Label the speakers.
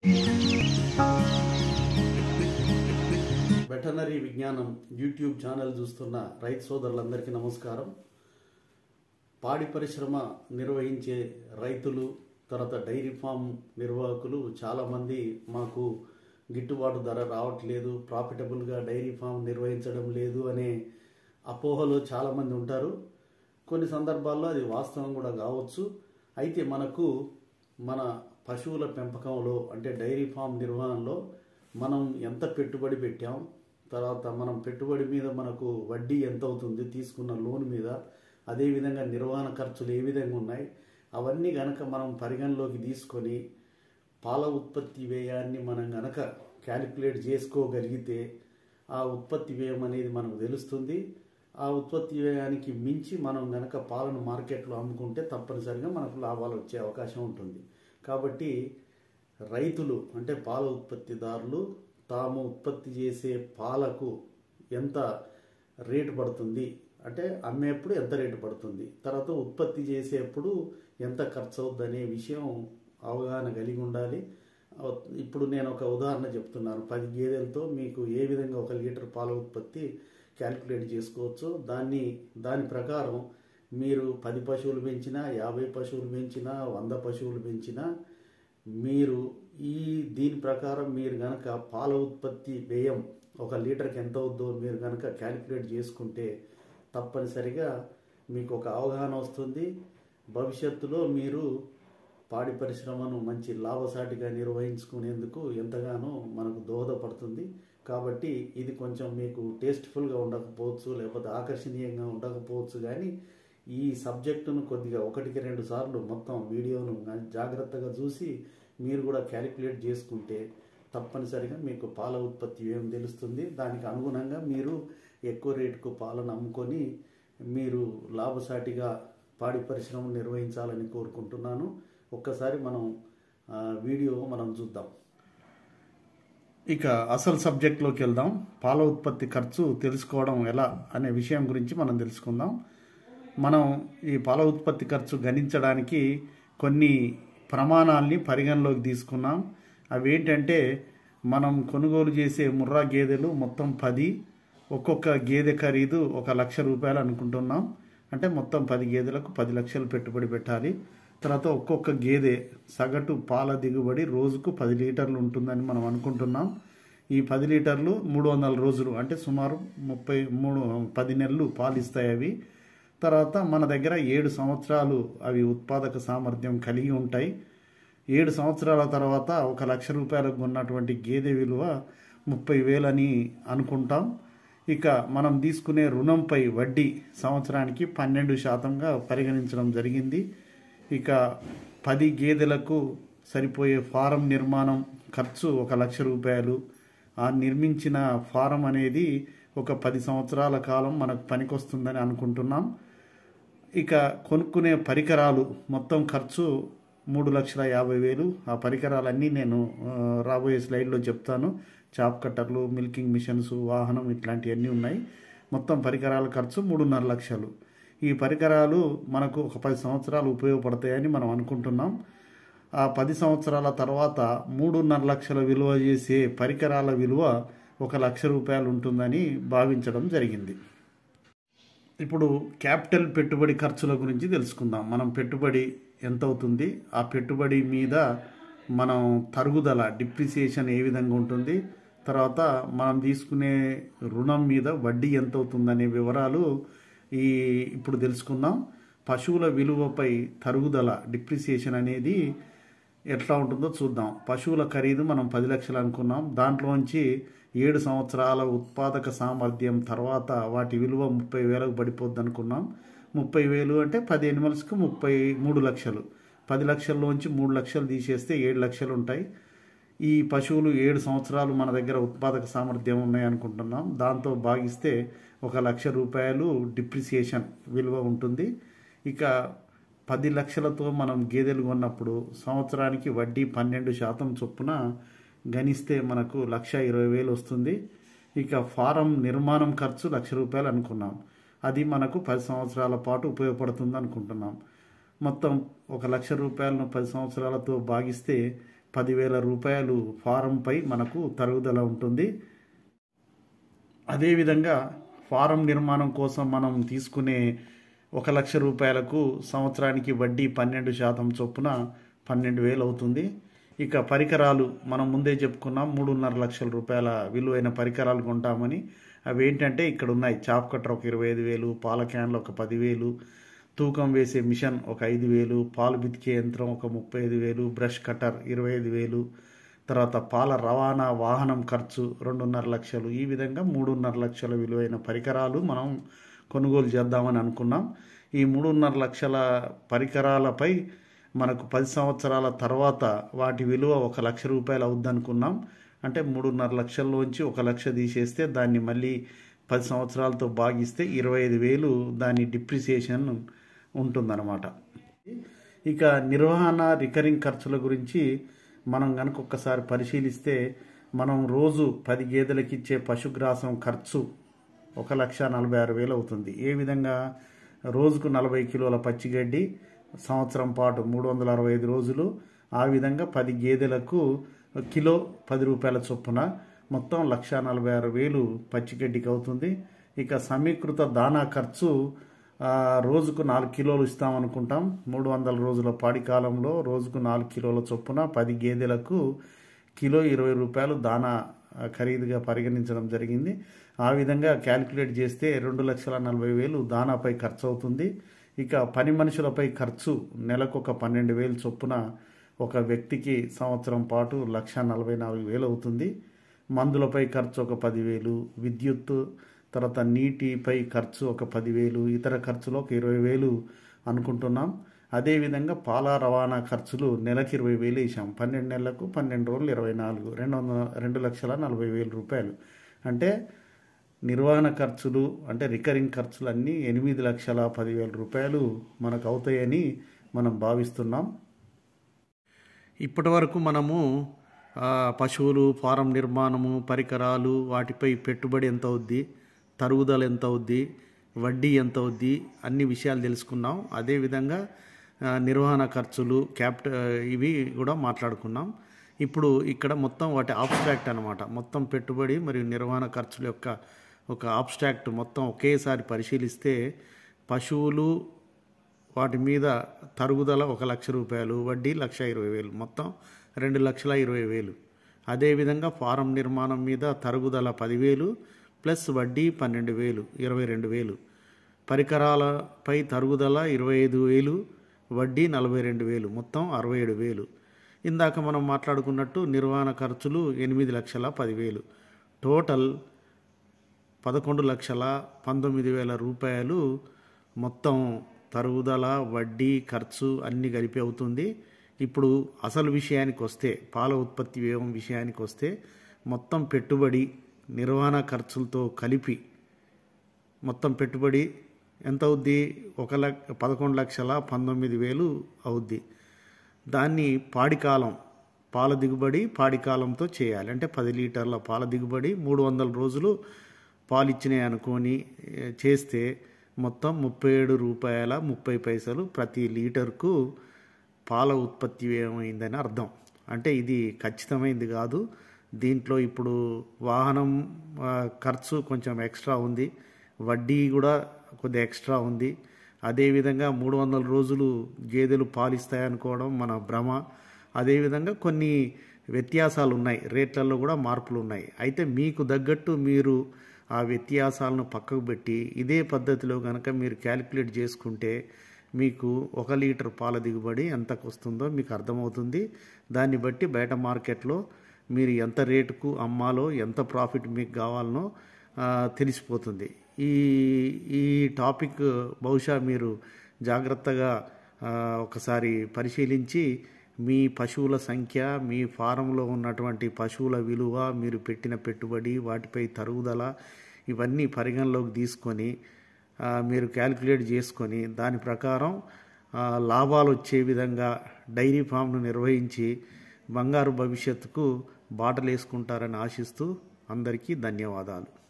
Speaker 1: veterinary విజ్ఞానం YouTube channel చూస్తున్న రైతు సోదరులందరికీ నమస్కారం పాడి పరిశ్రమ నిర్వహించే రైతులు తర్వాత డైరీ ఫామ్ నిర్వాహకులు చాలామంది మాకు గిట్టుబాటు ధర రావట్లేదు ప్రాఫిటబుల్గా డైరీ ఫామ్ నిర్వహించడం లేదు అనే అపోహలో చాలామంది ఉంటారు కొన్ని సందర్భాల్లో అది వాస్తవం కూడా కావచ్చు అయితే మనకు మన పశువుల పెంపకంలో అంటే డైరీ ఫామ్ నిర్వహణలో మనం ఎంత పెట్టుబడి పెట్టాం తర్వాత మనం పెట్టుబడి మీద మనకు వడ్డీ ఎంత అవుతుంది తీసుకున్న లోన్ మీద అదేవిధంగా నిర్వహణ ఖర్చులు ఏ విధంగా ఉన్నాయి అవన్నీ గనక మనం పరిగణలోకి తీసుకొని పాల ఉత్పత్తి వ్యయాన్ని మనం గనక క్యాలిక్యులేట్ చేసుకోగలిగితే ఆ ఉత్పత్తి వ్యయం అనేది మనకు తెలుస్తుంది ఆ ఉత్పత్తి వ్యయానికి మించి మనం గనక పాలను మార్కెట్లో అమ్ముకుంటే తప్పనిసరిగా మనకు లాభాలు వచ్చే అవకాశం ఉంటుంది కాబట్టి రైతులు అంటే పాల ఉత్పత్తిదారులు తాము ఉత్పత్తి చేసే పాలకు ఎంత రేటు పడుతుంది అంటే అమ్మేప్పుడు ఎంత రేటు పడుతుంది తర్వాత ఉత్పత్తి చేసేప్పుడు ఎంత ఖర్చు అవుద్ది అనే విషయం అవగాహన కలిగి ఉండాలి ఇప్పుడు నేను ఒక ఉదాహరణ చెప్తున్నాను పది గేదెలతో మీకు ఏ విధంగా ఒక లీటర్ పాల ఉత్పత్తి క్యాల్కులేట్ చేసుకోవచ్చు దాన్ని దాని ప్రకారం మీరు పది పశువులు పెంచినా యాభై పశువులు పెంచినా వంద పశువులు పెంచినా మీరు ఈ దీని ప్రకారం మీరు గనక పాల ఉత్పత్తి వ్యయం ఒక లీటర్కి ఎంత అవుద్దో మీరు కనుక క్యాలిక్యులేట్ చేసుకుంటే తప్పనిసరిగా మీకు ఒక అవగాహన వస్తుంది భవిష్యత్తులో మీరు పాడి పరిశ్రమను మంచి లాభసాటిగా నిర్వహించుకునేందుకు ఎంతగానో మనకు దోహదపడుతుంది కాబట్టి ఇది కొంచెం మీకు టేస్ట్ఫుల్గా ఉండకపోవచ్చు లేకపోతే ఆకర్షణీయంగా ఉండకపోవచ్చు కానీ ఈ సబ్జెక్టును కొద్దిగా ఒకటికి రెండు సార్లు మొత్తం వీడియోను జాగ్రత్తగా చూసి మీరు కూడా క్యాలిక్యులేట్ చేసుకుంటే తప్పనిసరిగా మీకు పాల ఉత్పత్తి ఏం తెలుస్తుంది దానికి అనుగుణంగా మీరు ఎక్కువ రేటుకు పాలను అమ్ముకొని మీరు లాభసాటిగా పాడి పరిశ్రమ నిర్వహించాలని కోరుకుంటున్నాను ఒక్కసారి మనం వీడియో మనం చూద్దాం ఇక అసలు సబ్జెక్ట్లోకి వెళ్దాం పాల ఉత్పత్తి ఖర్చు తెలుసుకోవడం ఎలా అనే విషయం గురించి మనం తెలుసుకుందాం మనం ఈ పాల ఉత్పత్తి ఖర్చు గణించడానికి కొన్ని ప్రమాణాల్ని పరిగణలోకి తీసుకున్నాం అవి ఏంటంటే మనం కొనుగోలు చేసే ముర్రా గేదెలు మొత్తం పది ఒక్కొక్క గేదె ఖరీదు ఒక లక్ష రూపాయలు అనుకుంటున్నాం అంటే మొత్తం పది గేదెలకు పది లక్షలు పెట్టుబడి పెట్టాలి తర్వాత ఒక్కొక్క గేదె సగటు పాల దిగుబడి రోజుకు పది లీటర్లు ఉంటుందని మనం అనుకుంటున్నాం ఈ పది లీటర్లు మూడు వందల రోజులు అంటే సుమారు ముప్పై మూడు పది నెలలు పాలు ఇస్తాయి అవి తర్వాత మన దగ్గర ఏడు సంవత్సరాలు అవి ఉత్పాదక సామర్థ్యం కలిగి ఉంటాయి ఏడు సంవత్సరాల తర్వాత ఒక లక్ష రూపాయలకు ఉన్నటువంటి గేదె విలువ ముప్పై వేలని అనుకుంటాం ఇక మనం తీసుకునే రుణంపై వడ్డీ సంవత్సరానికి పన్నెండు శాతంగా పరిగణించడం జరిగింది ఇక పది గేదెలకు సరిపోయే ఫారం నిర్మాణం ఖర్చు ఒక లక్ష రూపాయలు ఆ నిర్మించిన ఫారం అనేది ఒక పది సంవత్సరాల కాలం మనకు పనికొస్తుందని అనుకుంటున్నాం ఇక కొనుక్కునే పరికరాలు మొత్తం ఖర్చు మూడు లక్షల యాభై వేలు ఆ పరికరాలన్నీ నేను రాబోయే స్లైడ్లో చెప్తాను చాప్ కట్టర్లు మిల్కింగ్ మిషన్స్ వాహనం ఇట్లాంటివన్నీ ఉన్నాయి మొత్తం పరికరాల ఖర్చు మూడున్నర లక్షలు ఈ పరికరాలు మనకు ఒక పది సంవత్సరాలు ఉపయోగపడతాయని మనం అనుకుంటున్నాం ఆ పది సంవత్సరాల తర్వాత మూడున్నర లక్షల విలువ చేసే పరికరాల విలువ ఒక లక్ష రూపాయలు ఉంటుందని భావించడం జరిగింది ఇప్పుడు క్యాపిటల్ పెట్టుబడి ఖర్చుల గురించి తెలుసుకుందాం మనం పెట్టుబడి ఎంత అవుతుంది ఆ పెట్టుబడి మీద మనం తరుగుదల డిప్రిసియేషన్ ఏ విధంగా ఉంటుంది తర్వాత మనం తీసుకునే రుణం మీద వడ్డీ ఎంత అవుతుందనే వివరాలు ఈ ఇప్పుడు తెలుసుకుందాం పశువుల విలువపై తరుగుదల డిప్రిసియేషన్ అనేది ఎట్లా ఉంటుందో చూద్దాం పశువుల ఖరీదు మనం పది లక్షలు అనుకున్నాం దాంట్లోంచి ఏడు సంవత్సరాల ఉత్పాదక సామర్థ్యం తర్వాత వాటి విలువ ముప్పై వేలకు పడిపోద్ది అనుకున్నాం ముప్పై వేలు అంటే పది ఎనిమల్స్కి ముప్పై మూడు లక్షలు పది లక్షల్లోంచి మూడు లక్షలు తీసేస్తే ఏడు లక్షలు ఉంటాయి ఈ పశువులు ఏడు సంవత్సరాలు మన దగ్గర ఉత్పాదక సామర్థ్యం ఉన్నాయి అనుకుంటున్నాం దాంతో భాగిస్తే ఒక లక్ష రూపాయలు డిప్రిసియేషన్ విలువ ఉంటుంది ఇక పది లక్షలతో మనం గేదెలు కొన్నప్పుడు సంవత్సరానికి వడ్డీ పన్నెండు శాతం చొప్పున గణిస్తే మనకు లక్ష ఇరవై వేలు వస్తుంది ఇక ఫారం నిర్మాణం ఖర్చు లక్ష రూపాయలు అనుకున్నాం అది మనకు పది సంవత్సరాల పాటు ఉపయోగపడుతుంది అనుకుంటున్నాం మొత్తం ఒక లక్ష రూపాయలను పది సంవత్సరాలతో భాగిస్తే పదివేల రూపాయలు ఫారంపై మనకు తరుగుదల ఉంటుంది అదేవిధంగా ఫారం నిర్మాణం కోసం మనం తీసుకునే ఒక లక్ష రూపాయలకు సంవత్సరానికి వడ్డీ పన్నెండు శాతం చొప్పున పన్నెండు వేలు అవుతుంది ఇక పరికరాలు మనం ముందే చెప్పుకున్నాం మూడున్నర లక్షల రూపాయల విలువైన పరికరాలు కొంటామని అవి ఏంటంటే ఇక్కడ ఉన్నాయి చాప్ కట్టర్ ఒక ఇరవై ఐదు వేలు పాల క్యాన్లు ఒక పదివేలు తూకం వేసే మిషన్ ఒక ఐదు వేలు పాలు బితికే యంత్రం ఒక ముప్పై ఐదు వేలు బ్రష్ కటర్ ఇరవై ఐదు వేలు తర్వాత పాల రవాణా వాహనం ఖర్చు రెండున్నర లక్షలు ఈ విధంగా మూడున్నర లక్షల విలువైన పరికరాలు మనం కొనుగోలు చేద్దామని అనుకున్నాం ఈ మూడున్నర లక్షల పరికరాలపై మనకు పది సంవత్సరాల తర్వాత వాటి విలువ ఒక లక్ష రూపాయలు అవుద్ది అనుకున్నాం అంటే మూడున్నర లక్షల్లోంచి ఒక లక్ష తీసేస్తే దాన్ని మళ్ళీ పది సంవత్సరాలతో భాగిస్తే ఇరవై ఐదు వేలు దాని డిప్రిసియేషన్ ఉంటుందన్నమాట ఇక నిర్వహణ రికరింగ్ ఖర్చుల గురించి మనం కనుక ఒక్కసారి పరిశీలిస్తే మనం రోజు పది గేదెలకు ఇచ్చే పశుగ్రాసం ఖర్చు ఒక లక్ష నలభై ఆరు వేలు అవుతుంది ఏ విధంగా రోజుకు నలభై కిలోల పచ్చిగడ్డి సంవత్సరం పాటు మూడు వందల అరవై ఐదు రోజులు ఆ విధంగా పది గేదెలకు కిలో పది రూపాయల చొప్పున మొత్తం లక్ష నలభై ఆరు వేలు పచ్చిగడ్డికి అవుతుంది ఇక సమీకృత దానా ఖర్చు ఆ, రోజుకు నాలుగు కిలోలు ఇస్తామనుకుంటాం మూడు వందల రోజుల పాడి కాలంలో రోజుకు నాలుగు కిలోల చొప్పున పది గేదెలకు కిలో ఇరవై రూపాయలు దానా ఆ, ఖరీదుగా పరిగణించడం జరిగింది ఆ విధంగా క్యాలిక్యులేట్ చేస్తే రెండు లక్షల నలభై వేలు దానాపై ఖర్చు అవుతుంది ఇక పని మనుషులపై ఖర్చు నెలకు ఒక పన్నెండు వేలు చొప్పున ఒక వ్యక్తికి సంవత్సరం పాటు లక్ష నలభై నాలుగు వేలు అవుతుంది మందులపై ఖర్చు ఒక పదివేలు విద్యుత్ తర్వాత నీటిపై ఖర్చు ఒక పదివేలు ఇతర ఖర్చులు ఒక ఇరవై వేలు అనుకుంటున్నాం అదేవిధంగా పాల రవాణా ఖర్చులు నెలకి ఇరవై వేలు వేసాం పన్నెండు నెలలకు పన్నెండు రోజులు ఇరవై నాలుగు రెండు వందల రెండు లక్షల నలభై వేల రూపాయలు అంటే నిర్వహణ ఖర్చులు అంటే రికరింగ్ ఖర్చులు అన్నీ ఎనిమిది లక్షల పదివేల రూపాయలు మనకు అవుతాయని మనం భావిస్తున్నాం ఇప్పటి వరకు మనము ఆ, పశువులు ఫారం నిర్మాణము పరికరాలు వాటిపై పెట్టుబడి ఎంత అవుద్ది తరుగుదల ఎంత అవుద్ది వడ్డీ ఎంత అవుద్ది అన్ని విషయాలు తెలుసుకున్నాం అదేవిధంగా ఆ, నిర్వహణ ఖర్చులు క్యాపిట ఇవి కూడా మాట్లాడుకున్నాం ఇప్పుడు ఇక్కడ మొత్తం వాటి ఆబ్స్ట్రాక్ట్ అనమాట మొత్తం పెట్టుబడి మరియు నిర్వహణ ఖర్చుల యొక్క ఒక ఆబ్స్ట్రాక్ట్ మొత్తం ఒకేసారి పరిశీలిస్తే పశువులు వాటి మీద తరుగుదల ఒక లక్ష రూపాయలు వడ్డీ లక్ష ఇరవై వేలు మొత్తం రెండు లక్షల ఇరవై వేలు అదేవిధంగా ఫారం నిర్మాణం మీద తరుగుదల పదివేలు ప్లస్ వడ్డీ పన్నెండు వేలు ఇరవై రెండు వేలు పరికరాలపై తరుగుదల ఇరవై ఐదు వేలు వడ్డీ నలభై రెండు వేలు మొత్తం అరవై ఏడు వేలు ఇందాక మనం మాట్లాడుకున్నట్టు నిర్వహణ ఖర్చులు ఎనిమిది లక్షల పదివేలు టోటల్ పదకొండు లక్షల పంతొమ్మిది వేల రూపాయలు మొత్తం తరుగుదల వడ్డీ ఖర్చు అన్ని కలిపి అవుతుంది ఇప్పుడు అసలు విషయానికి వస్తే పాల ఉత్పత్తి వ్యయం విషయానికి వస్తే మొత్తం పెట్టుబడి నిర్వహణ ఖర్చులతో కలిపి మొత్తం పెట్టుబడి ఎంత అవుద్ది ఒక లక్ష పదకొండు లక్షల పంతొమ్మిది వేలు అవుద్ది దాన్ని పాడికాలం పాల దిగుబడి పాడికాలంతో చేయాలి అంటే పది లీటర్ల పాల దిగుబడి మూడు వందల రోజులు పాలు ఇచ్చినాయి అనుకొని ఏ, చేస్తే మొత్తం ముప్పై ఏడు రూపాయల ముప్పై పైసలు ప్రతి లీటర్కు పాల ఉత్పత్తి ఏమైందని అర్థం అంటే ఇది ఖచ్చితమైంది కాదు దీంట్లో ఇప్పుడు వాహనం ఆ, ఖర్చు కొంచెం ఎక్స్ట్రా ఉంది వడ్డీ కూడా కొద్దిగా ఎక్స్ట్రా ఉంది అదేవిధంగా మూడు వందల రోజులు గేదెలు పాలిస్తాయనుకోవడం మన భ్రమ అదేవిధంగా కొన్ని వ్యత్యాసాలు ఉన్నాయి రేట్లలో కూడా మార్పులు ఉన్నాయి అయితే మీకు తగ్గట్టు మీరు ఆ వ్యత్యాసాలను పక్కకు పెట్టి ఇదే పద్ధతిలో కనుక మీరు క్యాలిక్యులేట్ చేసుకుంటే మీకు ఒక లీటర్ పాల దిగుబడి ఎంతకు వస్తుందో మీకు అర్థమవుతుంది దాన్ని బట్టి బయట మార్కెట్లో మీరు ఎంత రేటుకు అమ్మాలో ఎంత ప్రాఫిట్ మీకు కావాలనో ఆ, తెలిసిపోతుంది ఈ ఈ టాపిక్ బహుశా మీరు జాగ్రత్తగా ఆ, ఒకసారి పరిశీలించి మీ పశువుల సంఖ్య మీ ఫారంలో ఉన్నటువంటి పశువుల విలువ మీరు పెట్టిన పెట్టుబడి వాటిపై తరుగుదల ఇవన్నీ పరిగణలోకి తీసుకొని ఆ, మీరు క్యాలిక్యులేట్ చేసుకొని దాని ప్రకారం ఆ, లాభాలు వచ్చే విధంగా డైరీ ఫామ్ను నిర్వహించి బంగారు భవిష్యత్తుకు బాటలు వేసుకుంటారని ఆశిస్తూ అందరికీ ధన్యవాదాలు